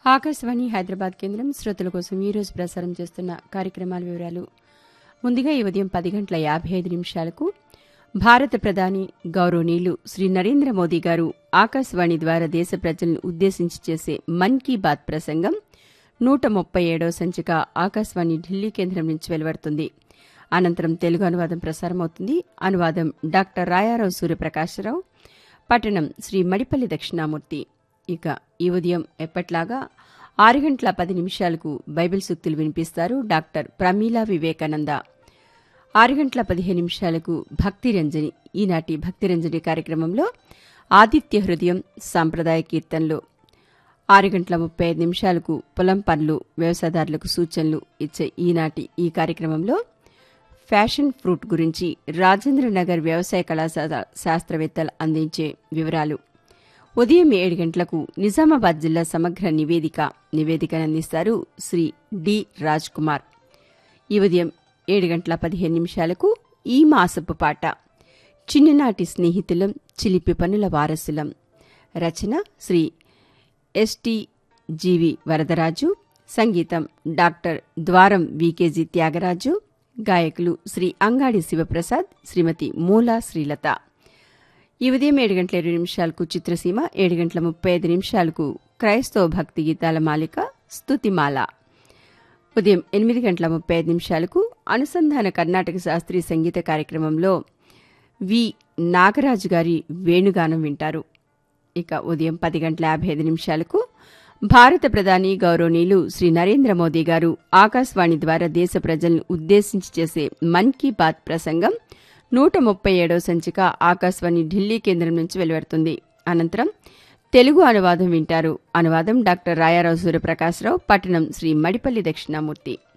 ఆకాశవాణి హైదరాబాద్ కేంద్రం శ్రోతల కోసం ఈరోజు ప్రసారం చేస్తున్న కార్యక్రమాల వివరాలు ముందుగా ఈ ఉదయం పది గంటల యాభై ఐదు నిమిషాలకు భారత ప్రధాని గౌరవనీయులు శ్రీ నరేంద్ర మోదీ గారు ఆకాశవాణి ద్వారా దేశ ప్రజలను ఉద్దేశించి చేసే మన్ కీ బాత్ ప్రసంగం నూట ముప్పై ఏడవ సంచిక ఆకాశవాణి ఢిల్లీ కేంద్రం నుంచి వెలువడుతుంది అనంతరం తెలుగు అనువాదం ప్రసారమవుతుంది అనువాదం డాక్టర్ రాయారావు సూర్యప్రకాశరావు పట్టణం శ్రీ మడిపల్లి దక్షిణామూర్తి ఇక ఈ ఉదయం ఎప్పట్లాగా ఆరు గంటల పది నిమిషాలకు బైబిల్ సూక్తులు వినిపిస్తారు డాక్టర్ ప్రమీలా వివేకానంద ఆరు గంటల పదిహేను నిమిషాలకు భక్తి రంజని ఈనాటి భక్తి రంజని కార్యక్రమంలో ఆదిత్య హృదయం సాంప్రదాయ కీర్తనలు ఆరు గంటల ముప్పై ఐదు నిమిషాలకు పొలం పనులు వ్యవసాయదారులకు సూచనలు ఇచ్చే ఈనాటి ఈ కార్యక్రమంలో ఫ్యాషన్ ఫ్రూట్ గురించి రాజేంద్రనగర్ వ్యవసాయ కళాశాల శాస్త్రవేత్తలు అందించే వివరాలు ఉదయం ఏడు గంటలకు నిజామాబాద్ జిల్లా సమగ్ర నివేదిక నివేదికను అందిస్తారు శ్రీ డి రాజ్ కుమార్ ఈ ఉదయం ఏడు గంటల పదిహేను నిమిషాలకు ఈ మాసపు పాట చిన్ననాటి స్నేహితులం చిలిపి పనుల వారసులం రచన శ్రీ ఎస్టి జీవి వరదరాజు సంగీతం డాక్టర్ ద్వారం వికేజీ త్యాగరాజు గాయకులు శ్రీ అంగాడి శివప్రసాద్ శ్రీమతి మూలా శ్రీలత ఈ ఉదయం ఏడు గంటల ఇరవై నిమిషాలకు చిత్రసీమ ఏడు గంటల ముప్పై ఐదు నిమిషాలకు క్రైస్తవ భక్తి గీతాల మాలిక స్తుతిమాల ఉదయం ఎనిమిది గంటల ముప్పై ఐదు నిమిషాలకు అనుసంధాన కర్ణాటక శాస్త్రీయ సంగీత కార్యక్రమంలో వి నాగరాజు గారి వేణుగానం వింటారు ఇక ఉదయం పది గంటల యాభై ఐదు నిమిషాలకు భారత ప్రధాని గౌరవనీయులు శ్రీ నరేంద్ర మోదీ గారు ఆకాశవాణి ద్వారా దేశ ప్రజలను ఉద్దేశించి చేసే మన్ కీ బాత్ ప్రసంగం నూట ముప్పై ఏడవ సంచిక ఆకాశవాణి ఢిల్లీ కేంద్రం నుంచి వెలువడుతుంది అనంతరం తెలుగు అనువాదం వింటారు అనువాదం డాక్టర్ రాయారావు సూర్యప్రకాశరావు పట్టణం శ్రీ మడిపల్లి దక్షిణామూర్తి